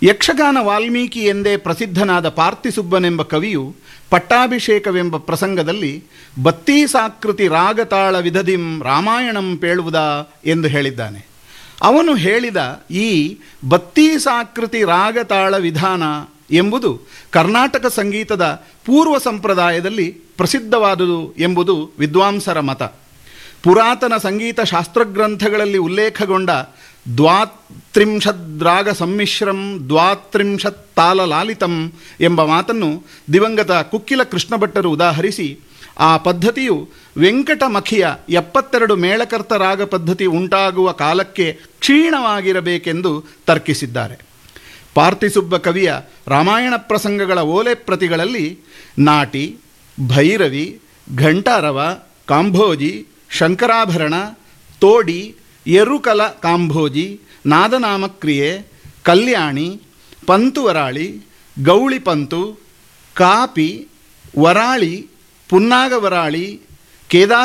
ಯಕ್ಷಗಾನ ವಾಲ್ಮೀಕಿ ಎಂದೇ ಪ್ರಸಿದ್ಧನಾದ ಪಾರ್ಥಿಸುಬ್ಬನೆಂಬ ಕವಿಯು ಪಟ್ಟಾಭಿಷೇಕವೆಂಬ ಪ್ರಸಂಗದಲ್ಲಿ ಬತ್ತೀಸಾಕೃತಿ ರಾಗತಾಳ ವಿಧದಿಂ ರಾಮಾಯಣಂ ಪೇಳುವುದ ಎಂದು ಹೇಳಿದ್ದಾನೆ ಅವನು ಹೇಳಿದ ಈ ಬತ್ತೀಸಾಕೃತಿ ರಾಗತಾಳ ವಿಧಾನ ಎಂಬುದು ಕರ್ನಾಟಕ ಸಂಗೀತದ ಪೂರ್ವ ಸಂಪ್ರದಾಯದಲ್ಲಿ ಪ್ರಸಿದ್ಧವಾದುದು ಎಂಬುದು ವಿದ್ವಾಂಸರ ಮತ ಪುರಾತನ ಸಂಗೀತ ಶಾಸ್ತ್ರಗ್ರಂಥಗಳಲ್ಲಿ ಉಲ್ಲೇಖಗೊಂಡ ದ್ವಾತ್ರಿಂಶದ್ರಾಗ ಸಮ್ಮಿಶ್ರಂ ದ್ವಾತ್ರಿಂಶತ್ ತಾಲ ಲಾಲಿತಂ ಎಂಬ ಮಾತನ್ನು ದಿವಂಗತ ಕುಕ್ಕಿಲ ಕೃಷ್ಣ ಭಟ್ಟರು ಉದಾಹರಿಸಿ ಆ ಪದ್ಧತಿಯು ವೆಂಕಟಮಖಿಯ ಎಪ್ಪತ್ತೆರಡು ಮೇಳಕರ್ತ ರಾಗ ಪದ್ಧತಿ ಉಂಟಾಗುವ ಕಾಲಕ್ಕೆ ಕ್ಷೀಣವಾಗಿರಬೇಕೆಂದು ತರ್ಕಿಸಿದ್ದಾರೆ ಪಾರ್ಥಿಸುಬ್ಬ ಕವಿಯ ರಾಮಾಯಣ ಪ್ರಸಂಗಗಳ ಓಲೆ ಪ್ರತಿಗಳಲ್ಲಿ ನಾಟಿ ಭೈರವಿ ಘಂಟಾರವ ಕಾಂಭೋಜಿ ಶಂಕರಾಭರಣ ತೋಡಿ ಎರುಕಲ ಕಾಂಭೋಜಿ ನಾದನಾಮಕ್ರಿಯೆ ಕಲ್ಯಾಣಿ ಪಂತುವರಾಳಿ ಗೌಳಿ ಪಂತು ಕಾಪಿ ವರಾಳಿ ಪುನ್ನಾಗವರಾಳಿ ಕೇದಾರ